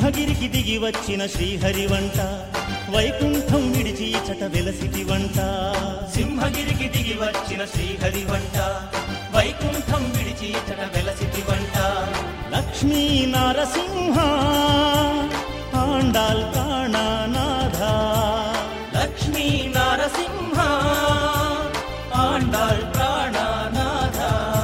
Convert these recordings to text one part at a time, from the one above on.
సింహగిరికి దిగి వచ్చిన శ్రీహరి వంట వైకుంఠం విడిచి చట వెలసిటి వంట సింహగిరికి దిగి వచ్చిన శ్రీహరి వంట వైకుంఠం విడిచి చట వెలసిటి వంట లక్ష్మీ నారసింహ ఆండాల్ ప్రాణనాథ లక్ష్మీ నారసింహ ఆండాళ్ ప్రాణనాథ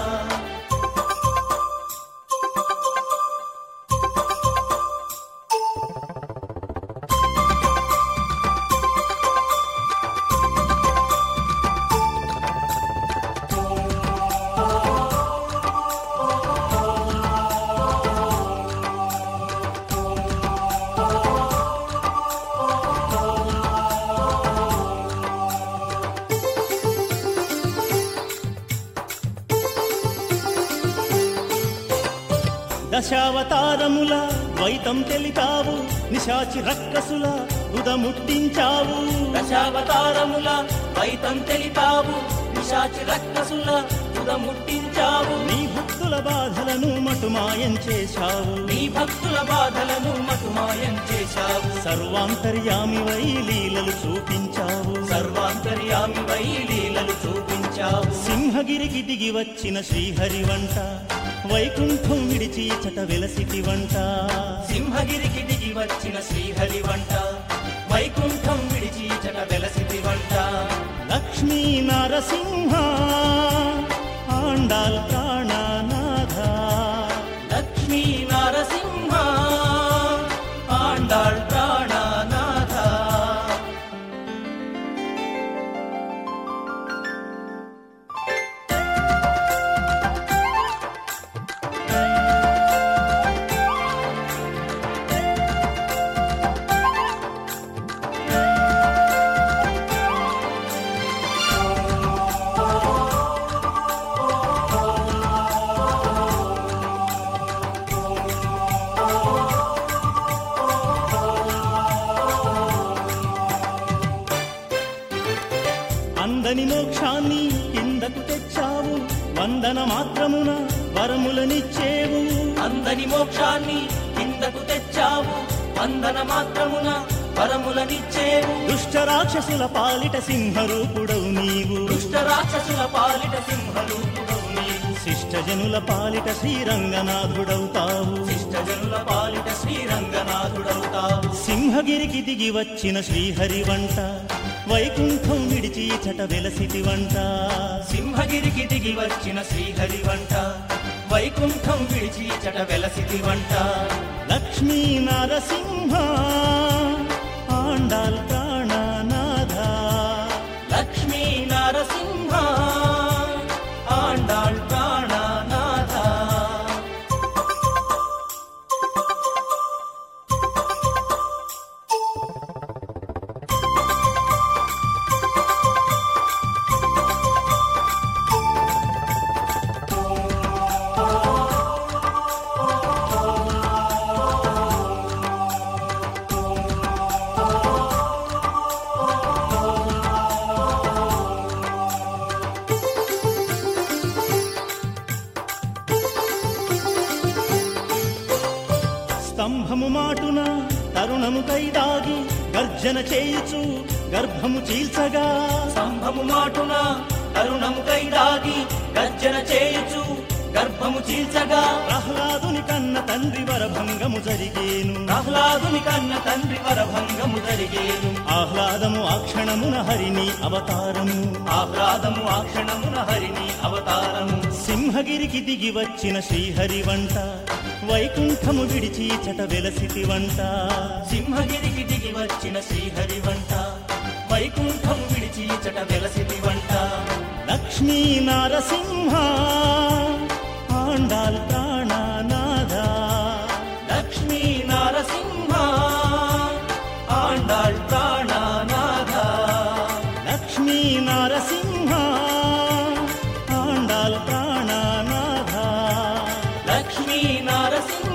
దశావతారముల ద్వైతం తెలిపావు నిశాచి రక్కసుల ఉదముట్టించావు దశావతారముల వైతం తెలిపావు నిశాచి రక్కసుల ముట్టించావు నీ భక్తుల బాధలను మటుమాయం చేశావు నీ భక్తుల బాధలను మటుమాయం చేశావు సర్వాంతర్యామి వై లీలలు చూపించావు సర్వాంతర్యామి వై లీలలు చూపించావు సింహగిరికి దిగి వచ్చిన శ్రీహరి వంట వైకుంఠం విడిచి చట వెలసిటి వంట సింహగిరికి దిగి వచ్చిన శ్రీహరి వంట వైకుంఠం విడిచి చట వెలసిటి వంట లక్ష్మీ నరసింహ ఆండాల్ ప్రాణనాథ లక్ష్మీ నారసింహ ఆండాళ్ ప్రాణనాథ అందని మోక్షాన్ని కిందకు తెచ్చావు వందన మాత్రమున వరములనిచ్చేవు అందని మోక్షాన్ని కిందకు తెచ్చావు వందన మాత్రమున వరములనిచ్చేవు దుష్ట రాక్షసుల పాలిట సింహరూపుడవు నీవు దుష్ట రాక్షసుల పాలిట సింహరూపుడవు నీవు శిష్టజనుల పాలిట శ్రీరంగనాథుడవుతావు శిష్టజనుల పాలిట శ్రీరంగనాథుడవుతావు సింహగిరికి దిగి వచ్చిన శ్రీహరి వంట వైకుంఠం విడిచి చట వెలసిటి వంట సింహగిరికి దిగి వచ్చిన శ్రీహరి వంట వైకుంఠం విడిచి చట వెలసిటి వంట లక్ష్మీ నరసింహ ఆండాల్ ప్రాణనాథ లక్ష్మీ నారసింహ ఆండాళ్ ప్రాణనాథ స్తంభము మాటున తరుణము కైదాగి గర్జన చేయుచు గర్భము చీల్చగా స్తంభము మాటున తరుణము కైదాగి గర్జన చేయుచు గర్భము చీల్చగా ప్రహ్లాదుని కన్న తండ్రి వరభంగము జరిగేను ప్రహ్లాదుని కన్న తండ్రి వరభంగము జరిగేను ఆహ్లాదము ఆ క్షణమున హరిని అవతారము ఆహ్లాదము ఆ క్షణమున హరిని అవతారము సింహగిరికి దిగి వచ్చిన శ్రీహరి వంట వైకుంఠము విడిచి చట వెలసిటి వంట సింహగిరికి దిగి వచ్చిన శ్రీహరి వంట వైకుంఠం విడిచి చట వెలసిటి వంట లక్ష్మీ నరసింహ ఆండాల్ ప్రాణనాథ లక్ష్మీ నారసింహ ఆండాళ్ ప్రాణనాథ లక్ష్మీ నరసింహ ఆండాల్ ప్రాణనాథ లక్ష్మీ నారసింహ